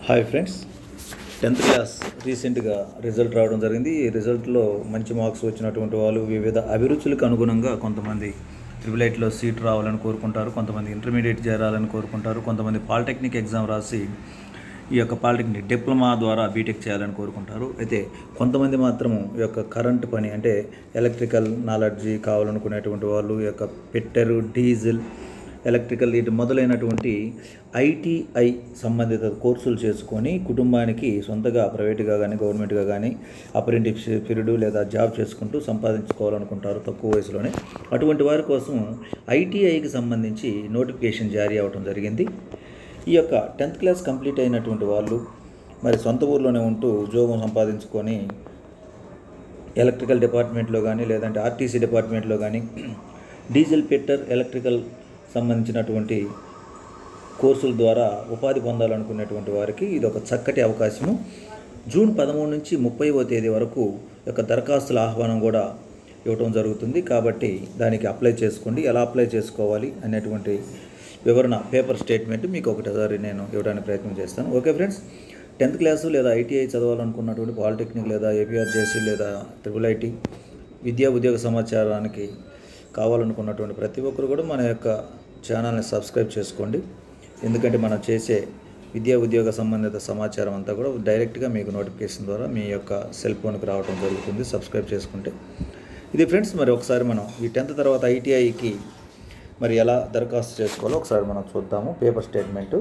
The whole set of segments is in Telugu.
హాయ్ ఫ్రెండ్స్ టెన్త్ క్లాస్ రీసెంట్గా రిజల్ట్ రావడం జరిగింది ఈ రిజల్ట్లో మంచి మార్క్స్ వచ్చినటువంటి వాళ్ళు వివిధ అభిరుచులకు అనుగుణంగా కొంతమంది ట్రిపుల్ ఎయిట్లో సీట్ రావాలని కోరుకుంటారు కొంతమంది ఇంటర్మీడియట్ చేరాలని కోరుకుంటారు కొంతమంది పాలిటెక్నిక్ ఎగ్జామ్ రాసి ఈ యొక్క పాలిటెక్నిక్ డిప్లొమా ద్వారా బీటెక్ చేయాలని కోరుకుంటారు అయితే కొంతమంది మాత్రము ఈ యొక్క కరెంట్ పని అంటే ఎలక్ట్రికల్ నాలెడ్జీ కావాలనుకునేటువంటి వాళ్ళు ఈ యొక్క పెట్టెరు డీజిల్ ఎలక్ట్రికల్ వీటి మొదలైనటువంటి ఐటీఐ సంబంధిత కోర్సులు చేసుకొని కుటుంబానికి సొంతగా ప్రైవేట్గా కానీ గవర్నమెంట్గా కానీ అప్రెంటిస్ పీరియడ్ లేదా జాబ్ చేసుకుంటూ సంపాదించుకోవాలనుకుంటారు తక్కువ వయసులోనే అటువంటి వారి కోసం ఐటీఐకి సంబంధించి నోటిఫికేషన్ జారీ అవ్వడం జరిగింది ఈ యొక్క టెన్త్ క్లాస్ కంప్లీట్ అయినటువంటి వాళ్ళు మరి సొంత ఊర్లోనే ఉంటూ ఉద్యోగం సంపాదించుకొని ఎలక్ట్రికల్ డిపార్ట్మెంట్లో కానీ లేదంటే ఆర్టీసీ డిపార్ట్మెంట్లో కానీ డీజిల్ పెట్టర్ ఎలక్ట్రికల్ సంబంధించినటువంటి కోర్సుల ద్వారా ఉపాధి పొందాలనుకునేటువంటి వారికి ఇది ఒక చక్కటి అవకాశము జూన్ పదమూడు నుంచి ముప్పైవ తేదీ వరకు ఈ యొక్క దరఖాస్తుల ఆహ్వానం కూడా ఇవ్వటం జరుగుతుంది కాబట్టి దానికి అప్లై చేసుకోండి ఎలా అప్లై చేసుకోవాలి అనేటువంటి వివరణ పేపర్ స్టేట్మెంట్ మీకు ఒకటిసారి నేను ఇవ్వడానికి ప్రయత్నం చేస్తాను ఓకే ఫ్రెండ్స్ టెన్త్ క్లాసు లేదా ఐటీఐ చదవాలనుకున్నటువంటి పాలిటెక్నిక్ లేదా ఏపీఆర్జేసీ లేదా ట్రిపుల్ ఐటీ విద్యా ఉద్యోగ సమాచారానికి కావాలనుకున్నటువంటి ప్రతి ఒక్కరు కూడా మన యొక్క ఛానల్ని సబ్స్క్రైబ్ చేసుకోండి ఎందుకంటే మనం చేసే విద్యా ఉద్యోగ సంబంధిత సమాచారం అంతా కూడా డైరెక్ట్గా మీకు నోటిఫికేషన్ ద్వారా మీ యొక్క సెల్ ఫోన్కి రావడం జరుగుతుంది సబ్స్క్రైబ్ చేసుకుంటే ఇది ఫ్రెండ్స్ మరి ఒకసారి మనం ఈ టెన్త్ తర్వాత ఐటీఐకి మరి ఎలా దరఖాస్తు చేసుకోవాలో ఒకసారి మనం చూద్దాము paper statement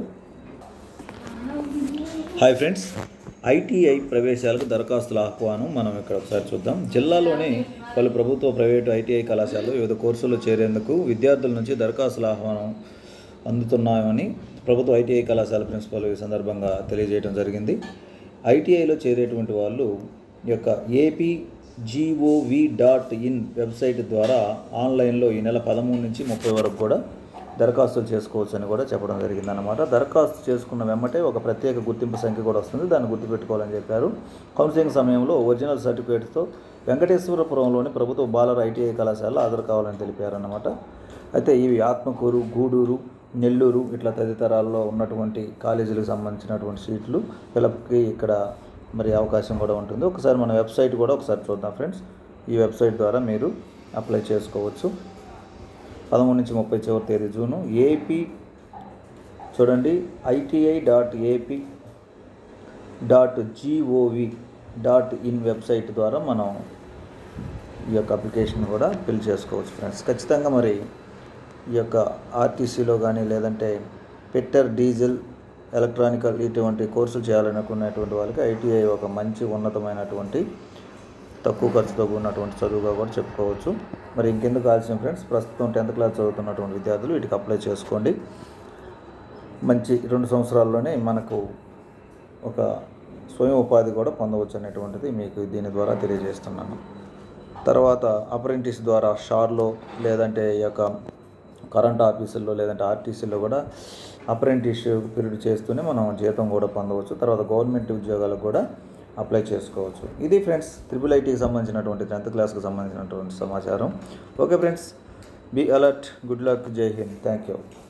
hi friends ITI ప్రవేశాలకు దరఖాస్తుల ఆహ్వానం మనం ఇక్కడ ఒకసారి చూద్దాం జిల్లాలోని పలు ప్రభుత్వ ప్రైవేటు ఐటీఐ కళాశాలలు వివిధ కోర్సుల్లో చేరేందుకు విద్యార్థుల నుంచి దరఖాస్తుల ఆహ్వానం అందుతున్నామని ప్రభుత్వ ఐటీఐ కళాశాల ప్రిన్సిపల్ ఈ సందర్భంగా తెలియజేయడం జరిగింది ఐటీఐలో చేరేటువంటి వాళ్ళు ఈ యొక్క AP GOV dot in website ద్వారా ఆన్లైన్లో ఈ నెల పదమూడు నుంచి ముప్పై వరకు కూడా దరఖాస్తులు చేసుకోవచ్చు అని కూడా చెప్పడం జరిగిందన్నమాట దరఖాస్తు చేసుకున్న వెంబటే ఒక ప్రత్యేక గుర్తింపు సంఖ్య కూడా వస్తుంది దాన్ని గుర్తుపెట్టుకోవాలని చెప్పారు కౌన్సిలింగ్ సమయంలో ఒరిజినల్ సర్టిఫికేట్తో వెంకటేశ్వరపురంలోని ప్రభుత్వ బాలర్ ఐటీఐ కళాశాల హాజరు కావాలని తెలిపారన్నమాట అయితే ఇవి ఆత్మకూరు గూడూరు నెల్లూరు ఇట్లా తదితరాల్లో ఉన్నటువంటి కాలేజీలకు సంబంధించినటువంటి సీట్లు పిల్లలకి ఇక్కడ మరి అవకాశం కూడా ఉంటుంది ఒకసారి మన వెబ్సైట్ కూడా ఒకసారి చూద్దాం ఫ్రెండ్స్ ఈ వెబ్సైట్ ద్వారా మీరు అప్లై చేసుకోవచ్చు పదమూడు నుంచి ముప్పై చివరి తేదీ జూను ఏపీ చూడండి ITI dot AP dot GOV dot in website ద్వారా మనం ఈ యొక్క అప్లికేషన్ కూడా ఫిల్ చేసుకోవచ్చు ఫ్రెండ్స్ ఖచ్చితంగా మరి ఈ యొక్క ఆర్టీసీలో కానీ లేదంటే పెట్టర్ డీజిల్ ఎలక్ట్రానికల్ ఇటువంటి కోర్సులు చేయాలనుకునేటువంటి వాళ్ళకి ఐటీఐ ఒక మంచి ఉన్నతమైనటువంటి తక్కువ ఖర్చుతో కూడినటువంటి చదువుగా కూడా చెప్పుకోవచ్చు మరి ఇంకెందుకు ఆలస్యం ఫ్రెండ్స్ ప్రస్తుతం టెన్త్ క్లాస్ చదువుతున్నటువంటి విద్యార్థులు వీటికి అప్లై చేసుకోండి మంచి రెండు సంవత్సరాల్లోనే మనకు ఒక స్వయం ఉపాధి కూడా పొందవచ్చు అనేటువంటిది మీకు దీని ద్వారా తెలియజేస్తున్నాను తర్వాత అప్రెంటిస్ ద్వారా షార్లో లేదంటే ఈ యొక్క కరెంట్ ఆఫీసుల్లో లేదంటే ఆర్టీసీలో కూడా అప్రెంటిస్ పీరియడ్ చేస్తూనే మనం జీతం కూడా పొందవచ్చు తర్వాత గవర్నమెంట్ ఉద్యోగాలకు కూడా అప్లై చేసుకోవచ్చు ఇది ఫ్రెండ్స్ త్రిపుల్ ఐటీకి సంబంధించినటువంటి టెన్త్ క్లాస్కి సంబంధించినటువంటి సమాచారం okay friends be alert good luck Jai Hind thank you